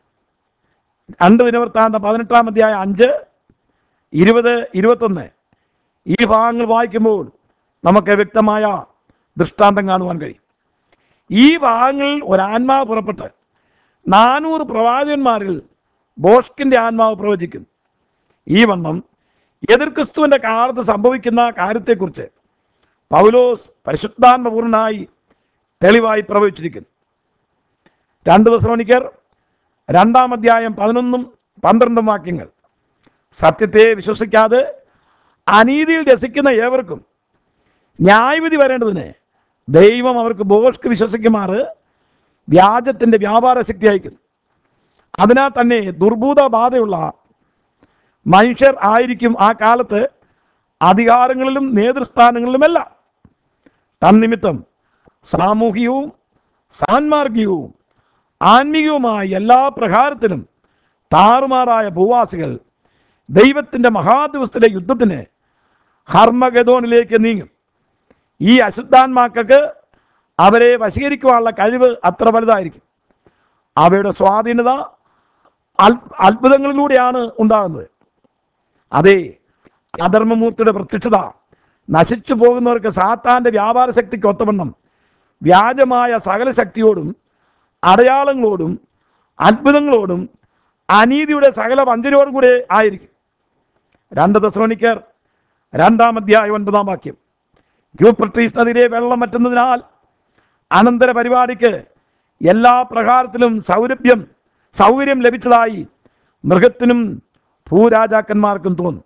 രണ്ട് ദിനവൃത്താന്ത പതിനെട്ടാം അധ്യായം അഞ്ച് ഇരുപത് ഇരുപത്തൊന്ന് ഈ ഭാഗങ്ങൾ വായിക്കുമ്പോൾ നമുക്ക് വ്യക്തമായ ദൃഷ്ടാന്തം കാണുവാൻ കഴിയും ഈ ഭാഗങ്ങളിൽ ഒരാത്മാവ് പുറപ്പെട്ട് നാനൂറ് പ്രവാചകന്മാരിൽ ബോഷ്കിൻ്റെ ആത്മാവ് പ്രവചിക്കുന്നു ഈ വണ്ണം എതിർ ക്രിസ്തുവിൻ്റെ കാലത്ത് സംഭവിക്കുന്ന കാര്യത്തെക്കുറിച്ച് പൗലോസ് പരിശുദ്ധാത്മപൂർണനായി തെളിവായി പ്രവചിച്ചിരിക്കുന്നു രണ്ട് ദശമണിക്കർ രണ്ടാം അധ്യായം പതിനൊന്നും പന്ത്രണ്ടും വാക്യങ്ങൾ സത്യത്തെ വിശ്വസിക്കാതെ അനീതിയിൽ രസിക്കുന്ന ഏവർക്കും ന്യായവിധി വരേണ്ടതിന് ദൈവം അവർക്ക് ബോഷ്ക്ക് വിശ്വസിക്കുമാറ് വ്യാജത്തിൻ്റെ വ്യാപാര ശക്തി അയക്കുന്നു അതിനാൽ തന്നെ ദുർഭൂത ബാധയുള്ള മനുഷ്യർ ആയിരിക്കും ആ കാലത്ത് അധികാരങ്ങളിലും നേതൃസ്ഥാനങ്ങളിലുമെല്ലാം തന്നിമിത്തം സാമൂഹികവും സാൻമാർഗികവും ആത്മീയവുമായ എല്ലാ പ്രകാരത്തിലും താറുമാറായ ഭൂവാസികൾ ദൈവത്തിൻ്റെ മഹാദിവസത്തിലെ യുദ്ധത്തിന് ഹർമഗതോണിലേക്ക് നീങ്ങും ഈ അശുദ്ധാത്മാക്കൾക്ക് അവരെ വശീകരിക്കുവാനുള്ള കഴിവ് അത്ര വലുതായിരിക്കും അവയുടെ സ്വാധീനത അൽ- അത്ഭുതങ്ങളിലൂടെയാണ് ഉണ്ടാകുന്നത് അതെ അധർമ്മമൂർത്തിയുടെ പ്രത്യക്ഷത നശിച്ചു പോകുന്നവർക്ക് സാത്താൻ്റെ വ്യാപാര ശക്തിക്ക് ഒത്തവണ്ണം വ്യാജമായ സകല ശക്തിയോടും അടയാളങ്ങളോടും അത്ഭുതങ്ങളോടും അനീതിയുടെ സകല വഞ്ചനയോടും കൂടെ ആയിരിക്കും രണ്ട് ദശമണിക്കർ രണ്ടാം അധ്യായം ഒൻപതാം വാക്യം യൂപ്രട്ടീസ് നദിയിലെ വെള്ളം മറ്റുന്നതിനാൽ അനന്തര പരിപാടിക്ക് എല്ലാ പ്രകാരത്തിലും സൗരഭ്യം സൗകര്യം ലഭിച്ചതായി മൃഗത്തിനും ഭൂരാജാക്കന്മാർക്കും തോന്നും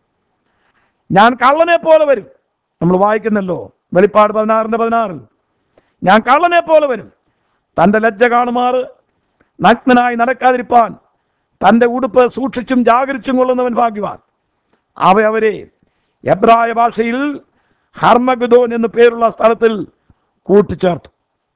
ഞാൻ കള്ളനെ പോലെ വരും നമ്മൾ വായിക്കുന്നല്ലോ വെളിപ്പാട് പതിനാറിൻ്റെ പതിനാറിൽ ഞാൻ കള്ളനെ പോലെ വരും തൻ്റെ ലജ്ജ കാണുമാറ് നഗ്നനായി നടക്കാതിരിപ്പാൻ തൻ്റെ ഉടുപ്പ് സൂക്ഷിച്ചും ജാഗരിച്ചും കൊള്ളുന്നവൻ ഭാഗ്യവാൻ അവ അവരെ എബ്രായ ഭാഷയിൽ ഹർമഗുദോൻ എന്ന് പേരുള്ള സ്ഥലത്തിൽ കൂട്ടിച്ചേർത്തു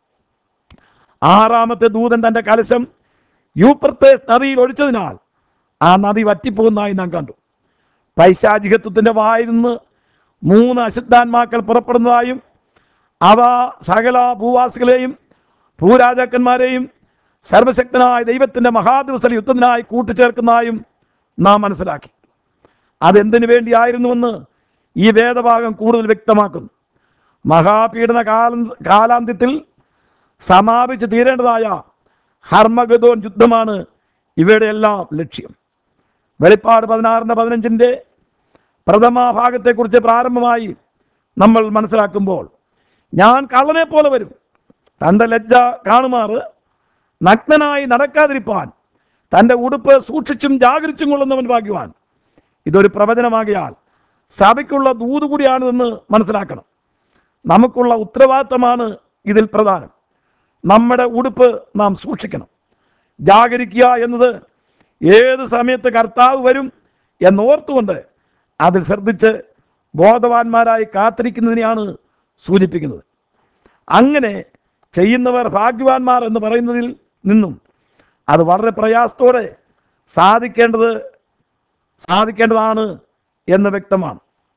ആറാമത്തെ ദൂതൻ തൻ്റെ കലശം യൂപ്രത്തേസ് നദിയിൽ ഒഴിച്ചതിനാൽ ആ നദി വറ്റിപ്പോകുന്നതായി നാം കണ്ടു പൈശാചികത്വത്തിൻ്റെ വായിൽ നിന്ന് മൂന്ന് അശുദ്ധാത്മാക്കൾ പുറപ്പെടുന്നതായും അവ സകല ഭൂവാസികളെയും ഭൂരാജാക്കന്മാരെയും സർവശക്തനായ ദൈവത്തിൻ്റെ മഹാദിവസ യുദ്ധത്തിനായി കൂട്ടിച്ചേർക്കുന്നതായും നാം മനസ്സിലാക്കി അതെന്തിനു വേണ്ടിയായിരുന്നുവെന്ന് ഈ വേദഭാഗം കൂടുതൽ വ്യക്തമാക്കുന്നു മഹാപീഡന കാല കാലാന്ത്യത്തിൽ സമാപിച്ച് തീരേണ്ടതായ ഹർമഗതോൻ യുദ്ധമാണ് ഇവയുടെ എല്ലാം ലക്ഷ്യം വെളിപ്പാട് പതിനാറിൻ്റെ പതിനഞ്ചിൻ്റെ പ്രഥമ ഭാഗത്തെക്കുറിച്ച് പ്രാരംഭമായി നമ്മൾ മനസ്സിലാക്കുമ്പോൾ ഞാൻ കള്ളനെ പോലെ വരും തൻ്റെ ലജ്ജ കാണുമാറ് നഗ്നനായി നടക്കാതിരിപ്പാൻ തൻ്റെ ഉടുപ്പ് സൂക്ഷിച്ചും ജാഗരിച്ചും കൊള്ളുന്നവൻ ഭാഗ്യവാൻ ഇതൊരു പ്രവചനമാകിയാൽ സഭയ്ക്കുള്ള ദൂത് കൂടിയാണിതെന്ന് മനസ്സിലാക്കണം നമുക്കുള്ള ഉത്തരവാദിത്തമാണ് ഇതിൽ പ്രധാനം നമ്മുടെ ഉടുപ്പ് നാം സൂക്ഷിക്കണം ജാഗരിക്കുക എന്നത് ഏത് സമയത്ത് കർത്താവ് വരും എന്നോർത്തുകൊണ്ട് അതിൽ ശ്രദ്ധിച്ച് ബോധവാന്മാരായി കാത്തിരിക്കുന്നതിനെയാണ് സൂചിപ്പിക്കുന്നത് അങ്ങനെ ചെയ്യുന്നവർ ഭാഗ്യവാന്മാർ എന്ന് പറയുന്നതിൽ നിന്നും അത് വളരെ പ്രയാസത്തോടെ സാധിക്കേണ്ടത് സാധിക്കേണ്ടതാണ് എന്ന് വ്യക്തമാണ്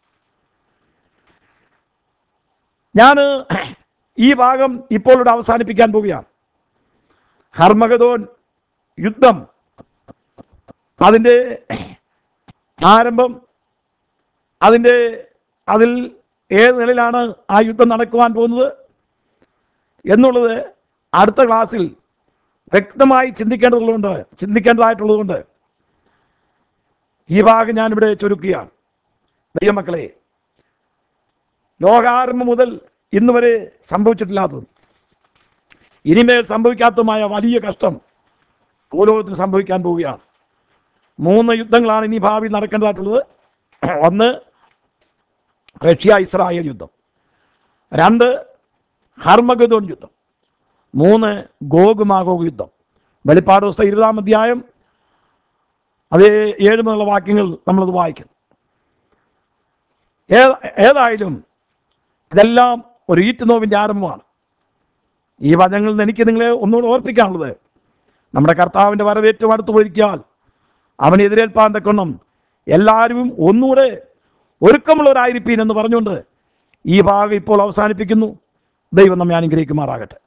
ഞാൻ ഈ ഭാഗം ഇപ്പോൾ ഇവിടെ അവസാനിപ്പിക്കാൻ പോവുകയാണ് ഹർമഗതോൻ യുദ്ധം അതിൻ്റെ ആരംഭം അതിൻ്റെ അതിൽ ഏത് നിലയിലാണ് ആ യുദ്ധം നടക്കുവാൻ പോകുന്നത് എന്നുള്ളത് അടുത്ത ക്ലാസ്സിൽ വ്യക്തമായി ചിന്തിക്കേണ്ടതുള്ളതുകൊണ്ട് ചിന്തിക്കേണ്ടതായിട്ടുള്ളതുകൊണ്ട് ഈ ഭാഗം ഞാനിവിടെ ചുരുക്കുകയാണ് ദൈവമക്കളെ ലോകാരംഭം മുതൽ ഇന്ന് വരെ സംഭവിച്ചിട്ടില്ലാത്തത് ഇനിമേൽ സംഭവിക്കാത്തതുമായ വലിയ കഷ്ടം ഭൂലോകത്തിന് സംഭവിക്കാൻ പോവുകയാണ് മൂന്ന് യുദ്ധങ്ങളാണ് ഇനി ഭാവി നടക്കേണ്ടതായിട്ടുള്ളത് ഒന്ന് റഷ്യ ഇസ്രായേൽ യുദ്ധം രണ്ട് ഹർമഗദോൻ യുദ്ധം മൂന്ന് ഗോഗ് മാഗോഗ് യുദ്ധം വെളിപ്പാട് ദിവസം ഇരുപതാം അധ്യായം അത് ഏഴ് മുതലുള്ള വാക്യങ്ങൾ നമ്മളത് വായിക്കുന്നു ഏ- ഏതായാലും ഇതെല്ലാം ഒരു ഈറ്റുനോവിൻ്റെ ആരംഭമാണ് ഈ വചനങ്ങളിൽ നിന്ന് എനിക്ക് നിങ്ങളെ ഒന്നുകൂടെ ഓർപ്പിക്കാനുള്ളത് നമ്മുടെ കർത്താവിൻ്റെ വരവേറ്റവും അടുത്ത് പോയിരിക്കാൽ അവനെ എതിരേൽപ്പാൻ തക്കണം എല്ലാവരും ഒന്നുകൂടെ ഒരുക്കമുള്ളവരായിരിപ്പീൻ എന്ന് പറഞ്ഞുകൊണ്ട് ഈ ഭാഗം ഇപ്പോൾ അവസാനിപ്പിക്കുന്നു ദൈവം നമ്മെ അനുഗ്രഹിക്കുമാറാകട്ടെ